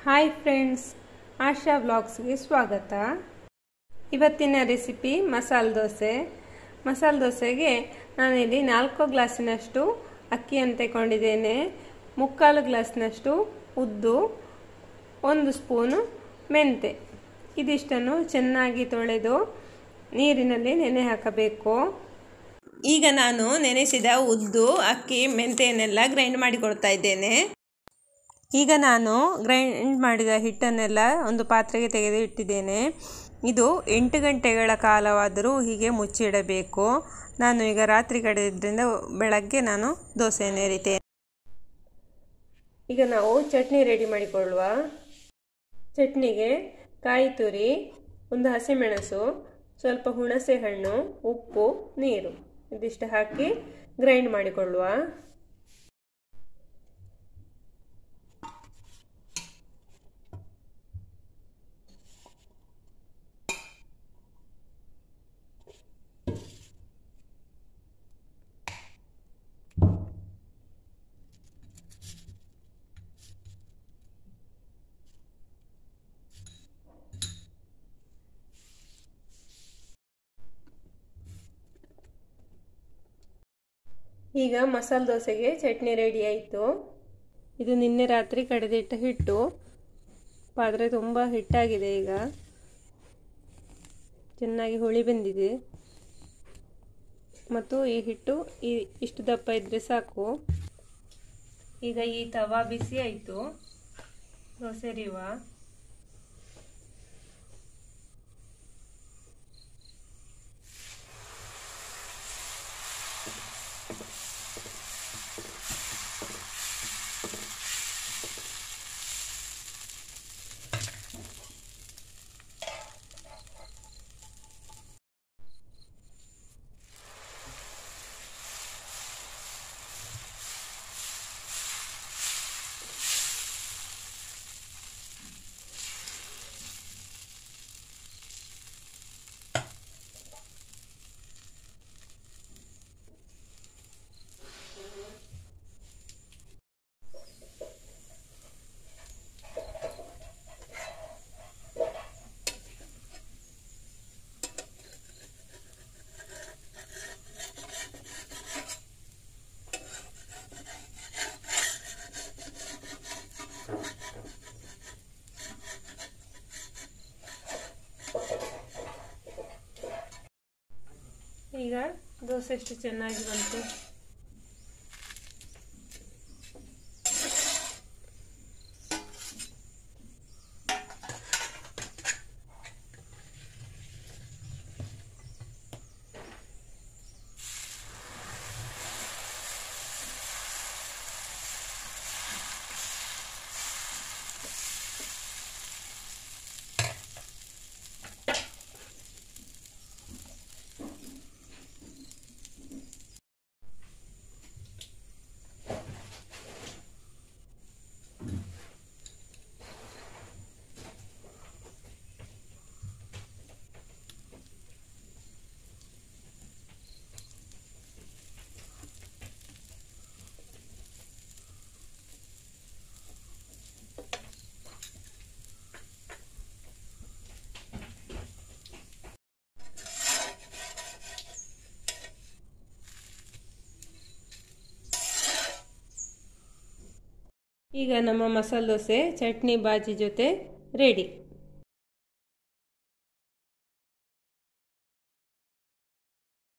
hi friends ಆಶಾ ವ್ಲಾಗ್ಸ್ಗೆ ಸ್ವಾಗತ ಇವತ್ತಿನ recipe ಮಸಾಲೆ ದೋಸೆ ಮಸಾಲೆ ದೋಸೆಗೆ ನಾನಿಲ್ಲಿ ನಾಲ್ಕು ಗ್ಲಾಸಿನಷ್ಟು ಅಕ್ಕಿಯನ್ನು ತಗೊಂಡಿದ್ದೇನೆ ಮುಕ್ಕಾಲು ಗ್ಲಾಸ್ನಷ್ಟು ಉದ್ದು ಒಂದು ಸ್ಪೂನು ಮೆಂತೆ ಇದಿಷ್ಟನ್ನು ಚೆನ್ನಾಗಿ ತೊಳೆದು ನೀರಿನಲ್ಲಿ ನೆನೆ ಹಾಕಬೇಕು ಈಗ ನಾನು ನೆನೆಸಿದ ಉದ್ದು ಅಕ್ಕಿ ಮೆಂತೆಯನ್ನೆಲ್ಲ ಗ್ರೈಂಡ್ ಮಾಡಿಕೊಳ್ತಾ ಇದ್ದೇನೆ ಈಗ ನಾನು ಗ್ರೈಂಡ್ ಮಾಡಿದ ಹಿಟ್ಟನ್ನೆಲ್ಲ ಒಂದು ಪಾತ್ರೆಗೆ ತೆಗೆದು ಇಟ್ಟಿದ್ದೇನೆ ಇದು ಎಂಟು ಗಂಟೆಗಳ ಕಾಲವಾದರೂ ಹೀಗೆ ಮುಚ್ಚಿಡಬೇಕು ನಾನು ಈಗ ರಾತ್ರಿ ಕಡೆಯಿಂದ ಬೆಳಗ್ಗೆ ನಾನು ದೋಸೆಯನ್ನು ಎರಿತೇನೆ ಈಗ ನಾವು ಚಟ್ನಿ ರೆಡಿ ಮಾಡಿಕೊಳ್ಳುವ ಚಟ್ನಿಗೆ ಕಾಯಿ ತುರಿ ಒಂದು ಹಸಿಮೆಣಸು ಸ್ವಲ್ಪ ಹುಣಸೆ ಹಣ್ಣು ಉಪ್ಪು ನೀರು ಇದಿಷ್ಟು ಹಾಕಿ ಗ್ರೈಂಡ್ ಮಾಡಿಕೊಳ್ಳುವ ಈಗ ಮಸಾಲೆ ದೋಸೆಗೆ ಚಟ್ನಿ ರೆಡಿ ಆಯಿತು ಇದು ನಿನ್ನೆ ರಾತ್ರಿ ಕಡೆದಿಟ್ಟ ಹಿಟ್ಟು ಪಾತ್ರೆ ತುಂಬ ಹಿಟ್ಟಾಗಿದೆ ಈಗ ಚೆನ್ನಾಗಿ ಹುಳಿ ಬಂದಿದೆ ಮತ್ತು ಈ ಹಿಟ್ಟು ಈ ಇಷ್ಟು ದಪ್ಪ ಇದ್ದರೆ ಸಾಕು ಈಗ ಈ ತವಾ ಬಿಸಿ ಆಯಿತು ದೋಸೆ ರೀವ ಈಗ ದೋಸೆ ಎಷ್ಟು ಚೆನ್ನಾಗಿ ಬಂತು ಈಗ ನಮ್ಮ ಮಸಾಲೆ ದೋಸೆ ಚಟ್ನಿ ಬಾಜಿ ಜೊತೆ ರೆಡಿ